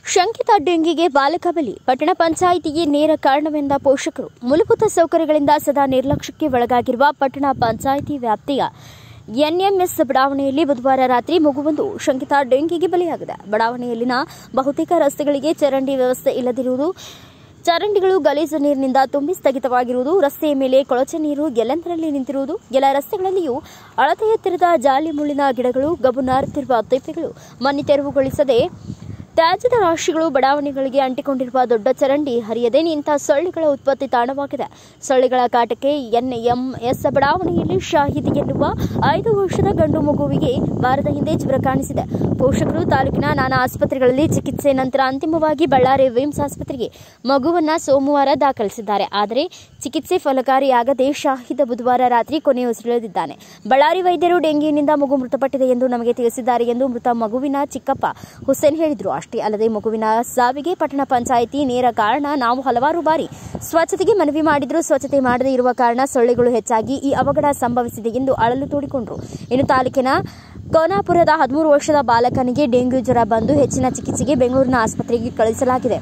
ಶಂಕಿತ ಡೆಂಗಿಗೆ ಬಾಲಕ ಬಲಿ ಪಟ್ಟಣ ಪಂಚಾಯಿತಿಗೆ ನೇರ ಕಾರಣವೆಂದ ಪೋಷಕರು ಮೂಲಭೂತ ಸೌಕರ್ಯಗಳಿಂದ ಸದಾ ನಿರ್ಲಕ್ಷ್ಯಕ್ಕೆ ಒಳಗಾಗಿರುವ ಪಟ್ಟಣ ಪಂಚಾಯಿತಿ ವ್ಯಾಪ್ತಿಯ ಎನ್ಎಂಎಸ್ ಬಡಾವಣೆಯಲ್ಲಿ ಬುಧವಾರ ರಾತ್ರಿ ಮಗುವೊಂದು ಶಂಕಿತ ಡೆಂಗಿಗೆ ಬಲಿಯಾಗಿದೆ ಬಡಾವಣೆಯಲ್ಲಿನ ಬಹುತೇಕ ರಸ್ತೆಗಳಿಗೆ ಚರಂಡಿ ವ್ಯವಸ್ಥೆ ಇಲ್ಲದಿರುವುದು ಚರಂಡಿಗಳು ಗಲೀಜು ನೀರಿನಿಂದ ತುಂಬಿ ಸ್ಥಗಿತವಾಗಿರುವುದು ರಸ್ತೆಯ ಮೇಲೆ ಕೊಳಚೆ ನೀರು ಎಲ್ಲೆಂದರಲ್ಲಿ ನಿಂತಿರುವುದು ಎಲ್ಲ ರಸ್ತೆಗಳಲ್ಲಿಯೂ ಅಳತೆ ಎತ್ತರದ ಜಾಲಿ ಮುಳ್ಳಿನ ಗಿಡಗಳು ಗಬು ನಾರುತ್ತಿರುವ ತಿಪ್ಪೆಗಳು ಮಣ್ಣಿ ತೆರವುಗೊಳಿಸದೆ ತ್ಯಾಜ್ಯದ ರಾಶಿಗಳು ಬಡಾವಣೆಗಳಿಗೆ ಅಂಟಿಕೊಂಡಿರುವ ದೊಡ್ಡ ಚರಂಡಿ ಹರಿಯದೆ ನಿಂತ ಸೊಳ್ಳೆಗಳ ಉತ್ಪತ್ತಿ ತಾಣವಾಗಿದೆ ಸೊಳ್ಳೆಗಳ ಕಾಟಕ್ಕೆ ಎನ್ಎಂಎಸ್ ಬಡಾವಣೆಯಲ್ಲಿ ಶಾಹಿದ್ ಎನ್ನುವ ಐದು ವರ್ಷದ ಗಂಡು ಮಗುವಿಗೆ ವಾರದ ಹಿಂದೆ ಜ್ವರ ಕಾಣಿಸಿದೆ ಪೋಷಕರು ತಾಲೂಕಿನ ನಾನಾ ಆಸ್ಪತ್ರೆಗಳಲ್ಲಿ ಚಿಕಿತ್ಸೆ ನಂತರ ಅಂತಿಮವಾಗಿ ಬಳ್ಳಾರಿ ವಿಮ್ಸ್ ಆಸ್ಪತ್ರೆಗೆ ಮಗುವನ್ನ ಸೋಮವಾರ ದಾಖಲಿಸಿದ್ದಾರೆ ಆದರೆ ಚಿಕಿತ್ಸೆ ಫಲಕಾರಿಯಾಗದೆ ಶಾಹಿದ್ ಬುಧವಾರ ರಾತ್ರಿ ಕೊನೆಯುಸಿರೆಳೆದಿದ್ದಾನೆ ಬಳ್ಳಾರಿ ವೈದ್ಯರು ಡೆಂಗಿಯಿಂದ ಮಗು ಮೃತಪಟ್ಟಿದೆ ಎಂದು ನಮಗೆ ತಿಳಿಸಿದ್ದಾರೆ ಎಂದು ಮೃತ ಮಗುವಿನ ಚಿಕ್ಕಪ್ಪ ಹುಸೇನ್ ಹೇಳಿದರು ಅಷ್ಟೇ ಅಲ್ಲದೆ ಮಗುವಿನ ಸಾವಿಗೆ ಪಟ್ಟಣ ಪಂಚಾಯಿತಿ ನೇರ ಕಾರಣ ನಾವು ಹಲವಾರು ಬಾರಿ ಸ್ವಚ್ಛತೆಗೆ ಮನವಿ ಮಾಡಿದರೂ ಸ್ವಚ್ಛತೆ ಮಾಡದೇ ಇರುವ ಕಾರಣ ಸೊಳ್ಳೆಗಳು ಹೆಚ್ಚಾಗಿ ಈ ಅವಘಡ ಸಂಭವಿಸಿದೆ ಎಂದು ಅಳಲು ತೋಡಿಕೊಂಡರು ಇನ್ನು ತಾಲೂಕಿನ ಕೋನಾಪುರದ ಹದಿಮೂರು ವರ್ಷದ ಬಾಲಕನಿಗೆ ಡೆಂಗ್ಯೂ ಜ್ವರ ಬಂದು ಹೆಚ್ಚಿನ ಚಿಕಿತ್ಸೆಗೆ ಬೆಂಗಳೂರಿನ ಆಸ್ಪತ್ರೆಗೆ ಕಳುಹಿಸಲಾಗಿದೆ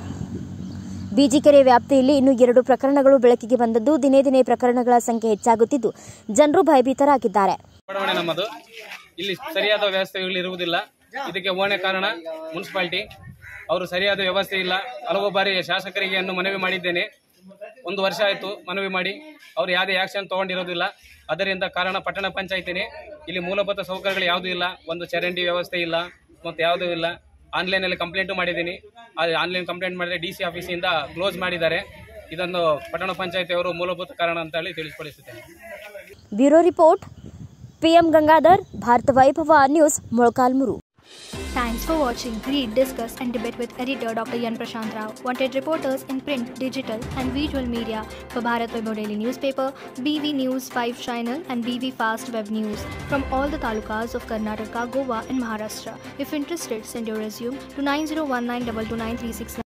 ಬಿಜಿಕೆರೆ ವ್ಯಾಪ್ತಿಯಲ್ಲಿ ಇನ್ನು ಎರಡು ಪ್ರಕರಣಗಳು ಬೆಳಕಿಗೆ ಬಂದದ್ದು ದಿನೇ ದಿನೇ ಪ್ರಕರಣಗಳ ಸಂಖ್ಯೆ ಹೆಚ್ಚಾಗುತ್ತಿದ್ದು ಜನರು ಭಯಭೀತರಾಗಿದ್ದಾರೆ ಬಡಾವಣೆ ನಮ್ಮದು ಇಲ್ಲಿ ಸರಿಯಾದ ವ್ಯವಸ್ಥೆಗಳು ಇರುವುದಿಲ್ಲ ಇದಕ್ಕೆ ಓಣೆ ಕಾರಣ ಮುನ್ಸಿಪಾಲಿಟಿ ಅವರು ಸರಿಯಾದ ವ್ಯವಸ್ಥೆ ಇಲ್ಲ ಹಲವು ಬಾರಿ ಶಾಸಕರಿಗೆ ಅನ್ನು ಮನವಿ ಮಾಡಿದ್ದೇನೆ ಒಂದು ವರ್ಷ ಆಯಿತು ಮನವಿ ಮಾಡಿ ಅವರು ಯಾವುದೇ ಆಕ್ಷನ್ ತಗೊಂಡಿರೋದಿಲ್ಲ ಅದರಿಂದ ಕಾರಣ ಪಟ್ಟಣ ಪಂಚಾಯತಿನೇ ಇಲ್ಲಿ ಮೂಲಭೂತ ಸೌಕರ್ಯಗಳು ಯಾವುದೂ ಇಲ್ಲ ಒಂದು ಚರಂಡಿ ವ್ಯವಸ್ಥೆ ಇಲ್ಲ ಮತ್ತು ಯಾವುದೂ ಇಲ್ಲ ಆನ್ಲೈನಲ್ಲಿ ಕಂಪ್ಲೇಂಟು ಮಾಡಿದ್ದೀನಿ ಆದರೆ ಆನ್ಲೈನ್ ಕಂಪ್ಲೇಂಟ್ ಮಾಡಿದ್ರೆ ಡಿ ಸಿ ಆಫೀಸಿಂದ ಕ್ಲೋಸ್ ಮಾಡಿದ್ದಾರೆ ಇದನ್ನು ಪಟ್ಟಣ ಪಂಚಾಯತಿಯವರು ಮೂಲಭೂತ ಕಾರಣ ಅಂತ ಹೇಳಿ ತಿಳಿಸ್ಪಡಿಸುತ್ತೇನೆ bureau report PM Gangadhar Bharatha Vaibhava news Molakalmuru Thanks for watching. Read, discuss, and debate with editor Dr. Yan Prashant Rao. Wanted reporters in print, digital, and visual media for Bharat Vaibhav Daily Newspaper, BV News 5 Channel, and BV Fast Web News from all the talukas of Karnataka, Goa, and Maharashtra. If interested, send your resume to 9019229369.